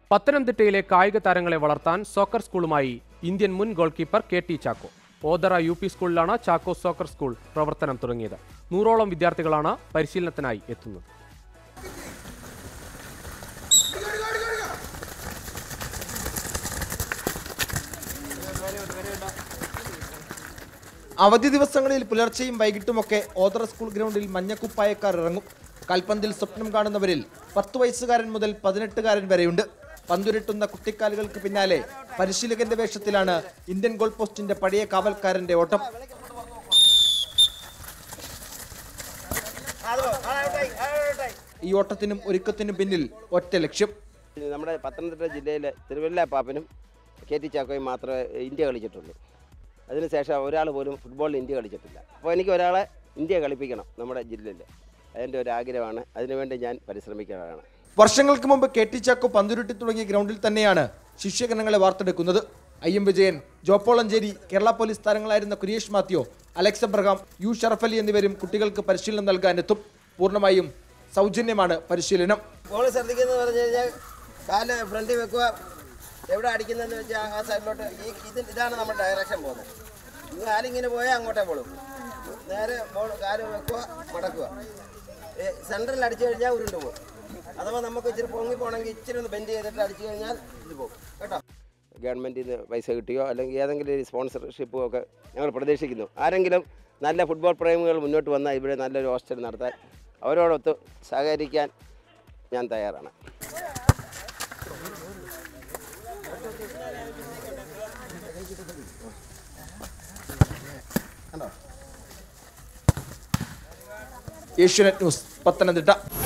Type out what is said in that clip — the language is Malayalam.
പത്തനംതിട്ടയിലെ കായിക താരങ്ങളെ വളർത്താൻ സോക്കർ സ്കൂളുമായി ഇന്ത്യൻ മുൻ goalkeeper K T Chacko Othera U P സ്കൂളിലാണ് ചാക്കോ സോക്കർ സ്കൂൾ പ്രവർത്തനം തുടങ്ങിയത് നൂറോളം വിദ്യാർത്ഥികളാണ് പരിശീലനത്തിനായി എത്തുന്നത് അവധി ദിവസങ്ങളിൽ പുലർച്ചെയും വൈകിട്ടുമൊക്കെ ഓതറ സ്കൂൾ ഗ്രൗണ്ടിൽ മഞ്ഞക്കുപ്പായക്കാർ ഇറങ്ങും കാൽപന്തിൽ സ്വപ്നം കാണുന്നവരിൽ പത്ത് വയസ്സുകാരൻ മുതൽ പതിനെട്ടുകാരൻ വരെയുണ്ട് പന്തുരുട്ടുന്ന കുട്ടിക്കാലുകൾക്ക് പിന്നാലെ പരിശീലകന്റെ വേഷത്തിലാണ് ഇന്ത്യൻ ഗോൾ പോസ്റ്റിന്റെ പഴയ കാവൽക്കാരന്റെ ഓട്ടം ഈ ഓട്ടത്തിനും ഒരുക്കത്തിനും പിന്നിൽ ഒറ്റ ലക്ഷ്യം നമ്മുടെ പത്തനംതിട്ട ജില്ലയിലെ തിരുവല്ല പാപ്പനും കെ ടി ചാക്കോയും മാത്രമേ ഇന്ത്യ കളിച്ചിട്ടുള്ളൂ അതിനുശേഷം ഒരാൾ പോലും ഫുട്ബോളിൽ ഇന്ത്യ കളിച്ചിട്ടില്ല അപ്പോൾ എനിക്ക് ഒരാളെ ഇന്ത്യ കളിപ്പിക്കണം നമ്മുടെ ജില്ലയിൽ അതിൻ്റെ ഒരു ആഗ്രഹമാണ് അതിനുവേണ്ടി ഞാൻ പരിശ്രമിക്കുന്നതാണ് വർഷങ്ങൾക്ക് മുമ്പ് കെ ടി ചാക്കോ പന്തുരുട്ടി തുടങ്ങിയ ഗ്രൗണ്ടിൽ തന്നെയാണ് ശിഷ്യഗണങ്ങളെ വാർത്തെടുക്കുന്നത് ഐ എം വിജയൻ ജോപ്പോളഞ്ചേരി കേരള പോലീസ് താരങ്ങളായിരുന്ന കുരിയേഷ് മാത്യോ അലക്സ് അബ്രഹാം യു ഷറഫ് അലി എന്നിവരും കുട്ടികൾക്ക് പരിശീലനം നൽകാനെത്തും പൂർണ്ണമായും സൗജന്യമാണ് പരിശീലനം ബോൾ ശ്രദ്ധിക്കുന്നത് പറഞ്ഞു കഴിഞ്ഞാൽ കാല് ഫ്രണ്ടിൽ വെക്കുക എവിടെ അടിക്കുന്നതെന്ന് വെച്ചാൽ ആ സൈഡിലോട്ട് ഈ ഇത് ഇതാണ് നമ്മുടെ ഡയറക്ഷൻ പോകുന്നത് ഈ കാലിങ്ങനെ പോയാൽ അങ്ങോട്ടേ പോളും നേരെ ബോൾ കാല് വെക്കുക മടക്കുക സെൻട്രലിൽ അടിച്ചു കഴിഞ്ഞാൽ ഉരുണ്ട് പോകും അഥവാ നമുക്ക് ഇച്ചിരി പൊങ്ങി പോകണമെങ്കിൽ ഇച്ചിരി ഒന്ന് ബെൻഡ് ചെയ്തിട്ട് അടിച്ചു കഴിഞ്ഞാൽ ഇത് പോകും കേട്ടോ ഗവൺമെൻറ്റിൽ നിന്ന് പൈസ കിട്ടിയോ അല്ലെങ്കിൽ ഏതെങ്കിലും ഒരു സ്പോൺസർഷിപ്പോ ഒക്കെ ഞങ്ങൾ പ്രതീക്ഷിക്കുന്നു ആരെങ്കിലും നല്ല ഫുട്ബോൾ പ്രേമികൾ മുന്നോട്ട് വന്നാൽ ഇവിടെ നല്ലൊരു ഹോസ്റ്റൽ നടത്താൻ അവരോടൊത്ത് സഹകരിക്കാൻ ഞാൻ തയ്യാറാണ് ഏഷ്യാനെറ്റ് ന്യൂസ് പത്തനംതിട്ട